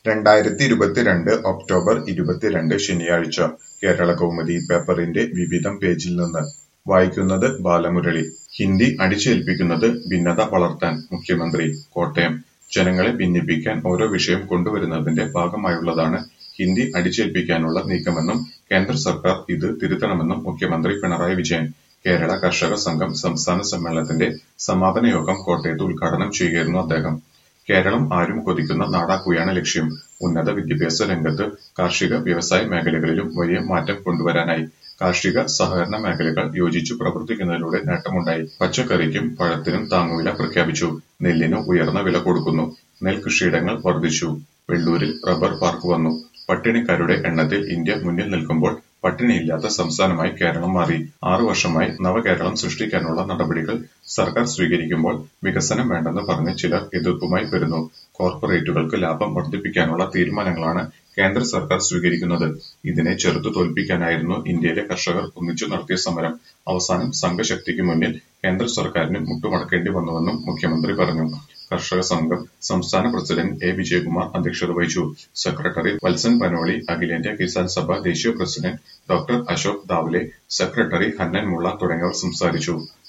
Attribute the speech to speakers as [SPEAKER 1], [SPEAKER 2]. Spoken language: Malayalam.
[SPEAKER 1] രണ്ടായിരത്തി ഇരുപത്തിരണ്ട് ഒക്ടോബർ ഇരുപത്തിരണ്ട് ശനിയാഴ്ച കേരളകൗമുദി പേപ്പറിന്റെ വിവിധം പേജിൽ നിന്ന് വായിക്കുന്നത് ബാലമുരളി ഹിന്ദി അടിച്ചേൽപ്പിക്കുന്നത് ഭിന്നത വളർത്താൻ മുഖ്യമന്ത്രി കോട്ടയം ജനങ്ങളെ ഭിന്നിപ്പിക്കാൻ ഓരോ വിഷയം കൊണ്ടുവരുന്നതിന്റെ ഭാഗമായുള്ളതാണ് ഹിന്ദി അടിച്ചേൽപ്പിക്കാനുള്ള നീക്കമെന്നും കേന്ദ്ര സർക്കാർ ഇത് തിരുത്തണമെന്നും മുഖ്യമന്ത്രി പിണറായി വിജയൻ കേരള കർഷക സംഘം സംസ്ഥാന സമ്മേളനത്തിന്റെ സമാപന യോഗം കോട്ടയത്ത് ഉദ്ഘാടനം ചെയ്യുകയായിരുന്നു അദ്ദേഹം കേരളം ആരും കൊതിക്കുന്ന നാടാക്കുകയാണ് ലക്ഷ്യം ഉന്നത വിദ്യാഭ്യാസ രംഗത്ത് കാർഷിക വ്യവസായ മേഖലകളിലും വലിയ മാറ്റം കൊണ്ടുവരാനായി കാർഷിക സഹകരണ മേഖലകൾ യോജിച്ചു പ്രവർത്തിക്കുന്നതിലൂടെ നേട്ടമുണ്ടായി പച്ചക്കറിക്കും പഴത്തിനും താങ്ങുവില പ്രഖ്യാപിച്ചു നെല്ലിന് ഉയർന്ന വില കൊടുക്കുന്നു നെൽകൃഷിയിടങ്ങൾ വർദ്ധിച്ചു വെള്ളൂരിൽ റബ്ബർ പാർക്ക് വന്നു പട്ടിണിക്കാരുടെ എണ്ണത്തിൽ ഇന്ത്യ മുന്നിൽ നിൽക്കുമ്പോൾ പട്ടിണിയില്ലാത്ത സംസ്ഥാനമായി കേരളം മാറി ആറു വർഷമായി നവകേരളം സൃഷ്ടിക്കാനുള്ള നടപടികൾ സർക്കാർ സ്വീകരിക്കുമ്പോൾ വികസനം വേണ്ടെന്ന് പറഞ്ഞ് ചിലർ എതിർപ്പുമായി വരുന്നു കോർപ്പറേറ്റുകൾക്ക് ലാഭം വർദ്ധിപ്പിക്കാനുള്ള തീരുമാനങ്ങളാണ് കേന്ദ്ര സർക്കാർ സ്വീകരിക്കുന്നത് ഇതിനെ ചെറുത്തു തോൽപ്പിക്കാനായിരുന്നു ഇന്ത്യയിലെ കർഷകർ ഒന്നിച്ചു നടത്തിയ സമരം അവസാനം സംഘശക്തിക്ക് മുന്നിൽ കേന്ദ്ര സർക്കാരിന് മുട്ടുമടക്കേണ്ടി വന്നുവെന്നും മുഖ്യമന്ത്രി പറഞ്ഞു കർഷക സംഘം സംസ്ഥാന പ്രസിഡന്റ് എ വിജയകുമാർ അധ്യക്ഷത വഹിച്ചു സെക്രട്ടറി വത്സൻ പനോളി അഖിലേന്ത്യാ കിസാൻ സഭ ദേശീയ president doctor Ashok Dhawale secretary Hannan Mollah തുടങ്ങിയവർ സംസാരിച്ചു